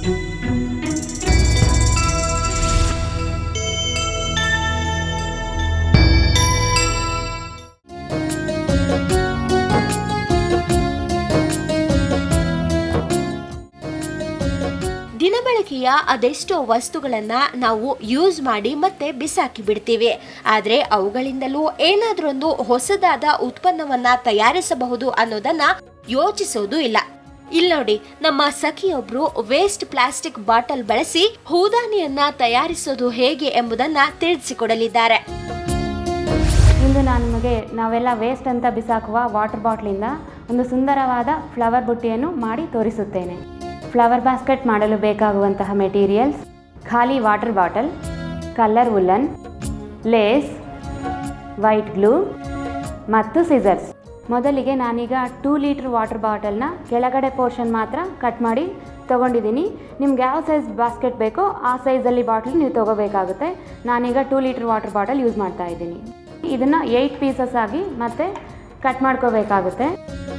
ದಿನಬಳಕೆಯ ಅದೆಷ್ಟೋ ವಸ್ತುಗಳನ್ನ ನಾವು ಯೂಸ್ ಮಾಡಿ ಮತ್ತೆ ಬಿಸಾಕಿ ಬಿಡ್ತೀವಿ ಆದರೆ ಅವುಗಳಿಂದಲೂ ಏನಾದ್ರೊಂದು ಹೊಸದಾದ ಉತ್ಪನ್ನವನ್ನ ತಯಾರಿಸಬಹುದು ಅನ್ನೋದನ್ನ ಯೋಚಿಸೋದು ಇಲ್ಲ ಇಲ್ಲಿ ನೋಡಿ ನಮ್ಮ ಸಖಿಯೊಬ್ರು ವೇಸ್ಟ್ ಪ್ಲಾಸ್ಟಿಕ್ ಬಾಟಲ್ ಬಳಸಿ ಹೂದಾನಿಯನ್ನ ತಯಾರಿಸೋದು ಹೇಗೆ ಎಂಬುದನ್ನ ತಿಳಿಸಿಕೊಡಲಿದ್ದಾರೆ ಇಂದು ನಾನು ನಿಮಗೆ ನಾವೆಲ್ಲ ವೇಸ್ಟ್ ಅಂತ ಬಿಸಾಕುವ ವಾಟರ್ ಬಾಟ್ಲಿಂದ ಒಂದು ಸುಂದರವಾದ ಫ್ಲವರ್ ಬುಟ್ಟಿಯನ್ನು ಮಾಡಿ ತೋರಿಸುತ್ತೇನೆ ಫ್ಲವರ್ ಬಾಸ್ಕೆಟ್ ಮಾಡಲು ಬೇಕಾಗುವಂತಹ ಮೆಟೀರಿಯಲ್ಸ್ ಖಾಲಿ water bottle colour woollen lace white glue ಮತ್ತು ಸಿಸರ್ಸ್ ಮೊದಲಿಗೆ ನಾನೀಗ ಟೂ ಲೀಟ್ರ್ ವಾಟರ್ ಬಾಟಲ್ನ ಕೆಳಗಡೆ ಪೋರ್ಷನ್ ಮಾತ್ರ ಕಟ್ ಮಾಡಿ ತೊಗೊಂಡಿದ್ದೀನಿ ನಿಮ್ಗೆ ಯಾವ ಸೈಜ್ ಬಾಸ್ಕೆಟ್ ಬೇಕೋ ಆ ಸೈಜಲ್ಲಿ ಬಾಟಲ್ ನೀವು ತೊಗೋಬೇಕಾಗುತ್ತೆ ನಾನೀಗ two litre water bottle use ಮಾಡ್ತಾ ಇದ್ದೀನಿ ಇದನ್ನು ಏಯ್ಟ್ ಪೀಸಸ್ ಆಗಿ ಮತ್ತೆ ಕಟ್ ಮಾಡ್ಕೋಬೇಕಾಗುತ್ತೆ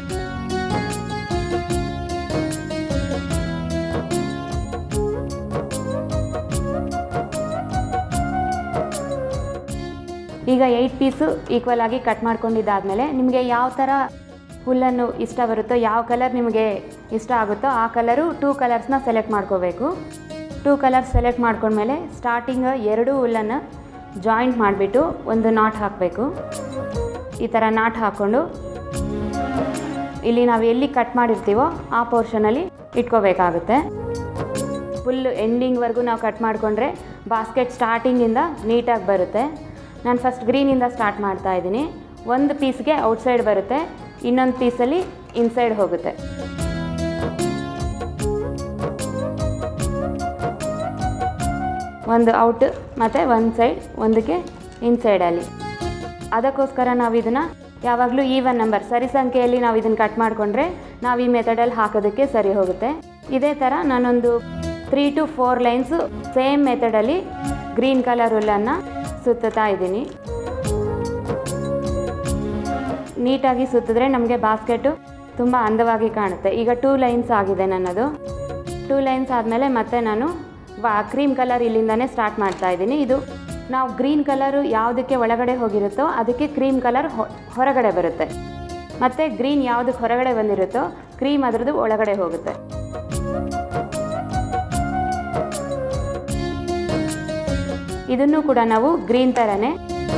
ಈಗ ಏಯ್ಟ್ ಪೀಸು ಈಕ್ವಲ್ ಆಗಿ ಕಟ್ ಮಾಡ್ಕೊಂಡಿದ್ದಾದಮೇಲೆ ನಿಮಗೆ ಯಾವ ಥರ ಹುಲ್ಲನ್ನು ಇಷ್ಟ ಬರುತ್ತೋ ಯಾವ ಕಲರ್ ನಿಮಗೆ ಇಷ್ಟ ಆಗುತ್ತೋ ಆ ಕಲರು ಟೂ ಕಲರ್ಸ್ನ ಸೆಲೆಕ್ಟ್ ಮಾಡ್ಕೋಬೇಕು ಟೂ ಕಲರ್ಸ್ ಸೆಲೆಕ್ಟ್ ಮಾಡ್ಕೊಂಡ್ಮೇಲೆ ಸ್ಟಾರ್ಟಿಂಗ್ ಎರಡು ಹುಲ್ಲನ್ನು ಜಾಯಿಂಟ್ ಮಾಡಿಬಿಟ್ಟು ಒಂದು ನಾಟ್ ಹಾಕಬೇಕು ಈ ಥರ ನಾಟ್ ಹಾಕ್ಕೊಂಡು ಇಲ್ಲಿ ನಾವು ಎಲ್ಲಿ ಕಟ್ ಮಾಡಿರ್ತೀವೋ ಆ ಪೋರ್ಷನಲ್ಲಿ ಇಟ್ಕೋಬೇಕಾಗುತ್ತೆ ಫುಲ್ ಎಂಡಿಂಗ್ವರೆಗೂ ನಾವು ಕಟ್ ಮಾಡಿಕೊಂಡ್ರೆ ಬಾಸ್ಕೆಟ್ ಸ್ಟಾರ್ಟಿಂಗಿಂದ ನೀಟಾಗಿ ಬರುತ್ತೆ ನಾನು ಫಸ್ಟ್ ಗ್ರೀನಿಂದ ಸ್ಟಾರ್ಟ್ ಮಾಡ್ತಾ ಇದ್ದೀನಿ ಒಂದು ಪೀಸ್ಗೆ ಔಟ್ಸೈಡ್ ಬರುತ್ತೆ ಇನ್ನೊಂದು ಪೀಸಲ್ಲಿ ಇನ್ಸೈಡ್ ಹೋಗುತ್ತೆ ಒಂದು ಔಟ್ ಮತ್ತು ಒಂದು ಸೈಡ್ ಒಂದಕ್ಕೆ ಇನ್ಸೈಡಲ್ಲಿ ಅದಕ್ಕೋಸ್ಕರ ನಾವು ಇದನ್ನು ಯಾವಾಗಲೂ ಈವನ್ ನಂಬರ್ ಸರಿ ಸಂಖ್ಯೆಯಲ್ಲಿ ನಾವು ಇದನ್ನು ಕಟ್ ಮಾಡಿಕೊಂಡ್ರೆ ನಾವು ಈ ಮೆಥಡಲ್ಲಿ ಹಾಕೋದಕ್ಕೆ ಸರಿ ಹೋಗುತ್ತೆ ಇದೇ ಥರ ನಾನೊಂದು three to four lines same ಮೆಥಡಲ್ಲಿ ಗ್ರೀನ್ ಕಲರ್ ಹುಲ್ಲನ್ನು ಸುತ್ತುತ್ತಾ ಇದ್ದೀನಿ ನೀಟಾಗಿ ಸುತ್ತಿದ್ರೆ ನಮಗೆ ಬಾಸ್ಕೆಟು ತುಂಬ ಅಂದವಾಗಿ ಕಾಣುತ್ತೆ ಈಗ ಟೂ ಲೈನ್ಸ್ ಆಗಿದೆ ನನ್ನದು ಟೂ ಲೈನ್ಸ್ ಆದಮೇಲೆ ಮತ್ತೆ ನಾನು ವಾ ಕ್ರೀಮ್ ಕಲರ್ ಇಲ್ಲಿಂದನೇ ಸ್ಟಾರ್ಟ್ ಮಾಡ್ತಾ ಇದ್ದೀನಿ ಇದು ನಾವು ಗ್ರೀನ್ ಕಲರು ಯಾವುದಕ್ಕೆ ಒಳಗಡೆ ಹೋಗಿರುತ್ತೋ ಅದಕ್ಕೆ ಕ್ರೀಮ್ ಕಲರ್ ಹೊರಗಡೆ ಬರುತ್ತೆ ಮತ್ತು ಗ್ರೀನ್ ಯಾವುದಕ್ಕೆ ಹೊರಗಡೆ ಬಂದಿರುತ್ತೋ ಕ್ರೀಮ್ ಅದರದ್ದು ಒಳಗಡೆ ಹೋಗುತ್ತೆ ಇದನ್ನು ಕೂಡ ನಾವು ಗ್ರೀನ್ ಥರನೇ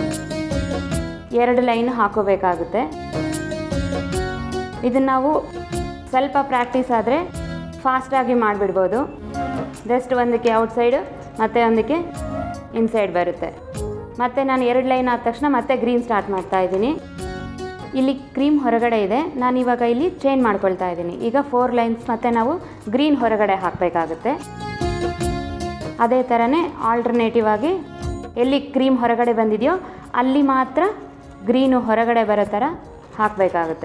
ಎರಡು ಲೈನ್ ಹಾಕೋಬೇಕಾಗುತ್ತೆ ಇದನ್ನು ನಾವು ಸ್ವಲ್ಪ ಪ್ರಾಕ್ಟೀಸ್ ಆದರೆ ಫಾಸ್ಟಾಗಿ ಮಾಡಿಬಿಡ್ಬೋದು ಜಸ್ಟ್ ಒಂದಕ್ಕೆ ಔಟ್ಸೈಡ್ ಮತ್ತು ಒಂದಕ್ಕೆ ಇನ್ಸೈಡ್ ಬರುತ್ತೆ ಮತ್ತು ನಾನು ಎರಡು ಲೈನ್ ಆದ ತಕ್ಷಣ ಮತ್ತೆ ಗ್ರೀನ್ ಸ್ಟಾರ್ಟ್ ಮಾಡ್ತಾ ಇದ್ದೀನಿ ಇಲ್ಲಿ ಕ್ರೀಮ್ ಹೊರಗಡೆ ಇದೆ ನಾನು ಇವಾಗ ಇಲ್ಲಿ ಚೇಂಜ್ ಮಾಡ್ಕೊಳ್ತಾ ಇದ್ದೀನಿ ಈಗ ಫೋರ್ ಲೈನ್ಸ್ ಮತ್ತು ನಾವು ಗ್ರೀನ್ ಹೊರಗಡೆ ಹಾಕಬೇಕಾಗುತ್ತೆ ಅದೇ ಥರನೇ ಆಲ್ಟರ್ನೇಟಿವ್ ಆಗಿ ಎಲ್ಲಿ ಕ್ರೀಮ್ ಹೊರಗಡೆ ಬಂದಿದೆಯೋ ಅಲ್ಲಿ ಮಾತ್ರ ಗ್ರೀನು ಹೊರಗಡೆ ಬರೋ ಥರ ಹಾಕಬೇಕಾಗುತ್ತೆ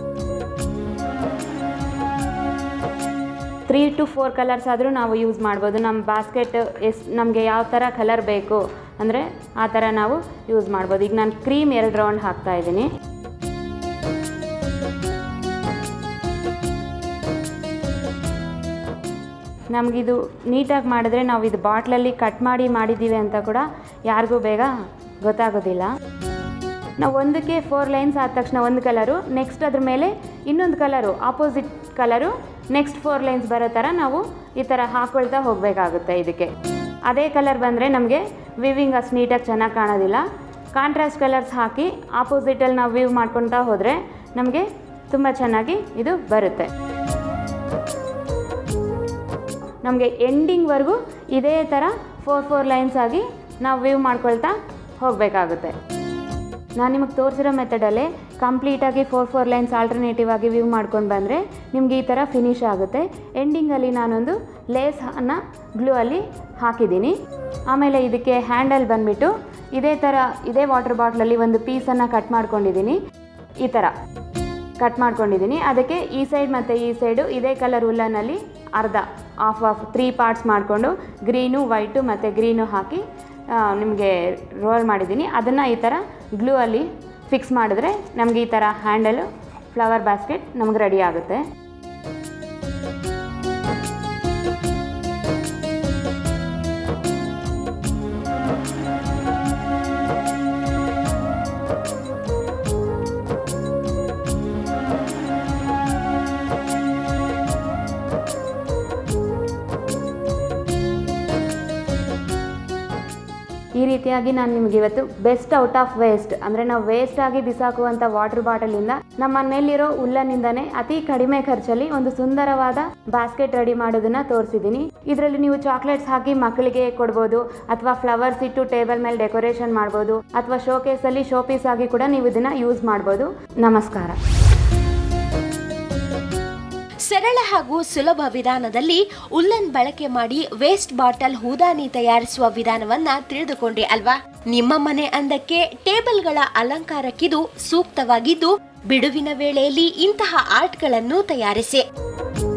ತ್ರೀ ಟು ಫೋರ್ ಕಲರ್ಸ್ ಆದರೂ ನಾವು ಯೂಸ್ ಮಾಡ್ಬೋದು ನಮ್ಮ ಬಾಸ್ಕೆಟ್ ಎಸ್ ನಮಗೆ ಯಾವ ಥರ ಕಲರ್ ಬೇಕು ಅಂದರೆ ಆ ಥರ ನಾವು ಯೂಸ್ ಮಾಡ್ಬೋದು ಈಗ ನಾನು ಕ್ರೀಮ್ ಎರಡು ರೌಂಡ್ ಹಾಕ್ತಾ ಇದ್ದೀನಿ ನಮಗಿದು ನೀಟಾಗಿ ಮಾಡಿದ್ರೆ ನಾವು ಇದು ಬಾಟ್ಲಲ್ಲಿ ಕಟ್ ಮಾಡಿ ಮಾಡಿದ್ದೀವಿ ಅಂತ ಕೂಡ ಯಾರಿಗೂ ಬೇಗ ಗೊತ್ತಾಗೋದಿಲ್ಲ ನಾವು ಒಂದಕ್ಕೆ ಫೋರ್ ಲೈನ್ಸ್ ಆದ ತಕ್ಷಣ ಒಂದು ಕಲರು ನೆಕ್ಸ್ಟ್ ಅದ್ರ ಮೇಲೆ ಇನ್ನೊಂದು colour opposite colour next four lines ಬರೋ ಥರ ನಾವು ಈ ಥರ ಹಾಕ್ಕೊಳ್ತಾ ಹೋಗಬೇಕಾಗುತ್ತೆ ಇದಕ್ಕೆ ಅದೇ ಕಲರ್ ಬಂದರೆ ನಮಗೆ ವಿವಿಂಗ್ ಅಷ್ಟು ನೀಟಾಗಿ ಚೆನ್ನಾಗಿ ಕಾಣೋದಿಲ್ಲ ಕಾಂಟ್ರಾಸ್ಟ್ ಕಲರ್ಸ್ ಹಾಕಿ ಆಪೋಸಿಟಲ್ಲಿ ನಾವು ವಿವ್ ಮಾಡ್ಕೊಳ್ತಾ ಹೋದರೆ ನಮಗೆ ತುಂಬ ಚೆನ್ನಾಗಿ ಇದು ಬರುತ್ತೆ ನಮಗೆ ಎಂಡಿಂಗ್ವರೆಗೂ ಇದೇ ಥರ ಫೋರ್ ಫೋರ್ ಲೈನ್ಸ್ ಆಗಿ ನಾವು ವ್ಯೂ ಮಾಡ್ಕೊಳ್ತಾ ಹೋಗಬೇಕಾಗುತ್ತೆ ನಾನು ನಿಮಗೆ ತೋರಿಸಿರೋ ಮೆಥಡಲ್ಲೇ ಕಂಪ್ಲೀಟಾಗಿ ಫೋರ್ ಫೋರ್ ಲೈನ್ಸ್ ಆಲ್ಟರ್ನೇಟಿವ್ ಆಗಿ ವ್ಯೂ ಮಾಡ್ಕೊಂಡು ಬಂದರೆ ನಿಮಗೆ ಈ ಥರ ಫಿನಿಶ್ ಆಗುತ್ತೆ ಎಂಡಿಂಗಲ್ಲಿ ನಾನೊಂದು ಲೇಸ್ ಅನ್ನು ಗ್ಲೂ ಅಲ್ಲಿ ಹಾಕಿದ್ದೀನಿ ಆಮೇಲೆ ಇದಕ್ಕೆ ಹ್ಯಾಂಡಲ್ ಬಂದುಬಿಟ್ಟು ಇದೇ ಥರ ಇದೇ ವಾಟರ್ ಬಾಟ್ಲಲ್ಲಿ ಒಂದು ಪೀಸನ್ನು ಕಟ್ ಮಾಡ್ಕೊಂಡಿದ್ದೀನಿ ಈ ಥರ ಕಟ್ ಮಾಡ್ಕೊಂಡಿದ್ದೀನಿ ಅದಕ್ಕೆ ಈ ಸೈಡ್ ಮತ್ತು ಈ ಸೈಡು ಇದೇ ಕಲರ್ ಉಲ್ಲನಲ್ಲಿ ಅರ್ಧ ಆಫ್ ಆಫ್ ತ್ರೀ ಪಾರ್ಟ್ಸ್ ಮಾಡಿಕೊಂಡು ಗ್ರೀನು ವೈಟು ಮತ್ತು ಗ್ರೀನು ಹಾಕಿ ನಿಮಗೆ ರೋಲ್ ಮಾಡಿದ್ದೀನಿ ಅದನ್ನು ಈ ಥರ ಗ್ಲೂ ಅಲ್ಲಿ ಫಿಕ್ಸ್ ಮಾಡಿದ್ರೆ ನಮಗೆ ಈ ಥರ ಹ್ಯಾಂಡಲು ಫ್ಲವರ್ ಬಾಸ್ಕೆಟ್ ನಮಗೆ ರೆಡಿ ಆಗುತ್ತೆ ರೀತಿಯಾಗಿ ನಾನು ನಿಮಗೆ ಇವತ್ತು ಬೆಸ್ಟ್ ಔಟ್ ಆಫ್ ವೇಸ್ಟ್ ಅಂದರೆ ನಾವು ವೇಸ್ಟ್ ಆಗಿ ಬಿಸಾಕುವಂಥ ವಾಟರ್ ಬಾಟಲಿಂದ ನಮ್ಮ ಮನೆಯಲ್ಲಿರೋ ಉಲ್ಲನಿಂದಾನೇ ಅತಿ ಕಡಿಮೆ ಖರ್ಚಲ್ಲಿ ಒಂದು ಸುಂದರವಾದ ಬಾಸ್ಕೆಟ್ ರೆಡಿ ಮಾಡೋದನ್ನ ತೋರಿಸಿದ್ದೀನಿ ಇದರಲ್ಲಿ ನೀವು ಚಾಕ್ಲೇಟ್ಸ್ ಹಾಕಿ ಮಕ್ಕಳಿಗೆ ಕೊಡ್ಬೋದು ಅಥವಾ ಫ್ಲವರ್ಸ್ ಇಟ್ಟು ಟೇಬಲ್ ಮೇಲೆ ಡೆಕೋರೇಷನ್ ಮಾಡ್ಬೋದು ಅಥವಾ ಶೋಕೇಸಲ್ಲಿ ಶೋ ಪೀಸ್ ಆಗಿ ಕೂಡ ನೀವು ಇದನ್ನ ಯೂಸ್ ಮಾಡ್ಬೋದು ನಮಸ್ಕಾರ ಸರಳ ಹಾಗೂ ಸುಲಭ ವಿಧಾನದಲ್ಲಿ ಉಲ್ಲನ್ ಬಳಕೆ ಮಾಡಿ ವೇಸ್ಟ್ ಬಾಟಲ್ ಹೂದಾನಿ ತಯಾರಿಸುವ ವಿಧಾನವನ್ನ ತಿಳಿದುಕೊಂಡ್ರಿ ಅಲ್ವಾ ನಿಮ್ಮ ಮನೆ ಅಂದಕ್ಕೆ ಟೇಬಲ್ಗಳ ಅಲಂಕಾರಕ್ಕಿದು ಸೂಕ್ತವಾಗಿದ್ದು ಬಿಡುವಿನ ವೇಳೆಯಲ್ಲಿ ಇಂತಹ ಆರ್ಟ್ಗಳನ್ನು ತಯಾರಿಸಿ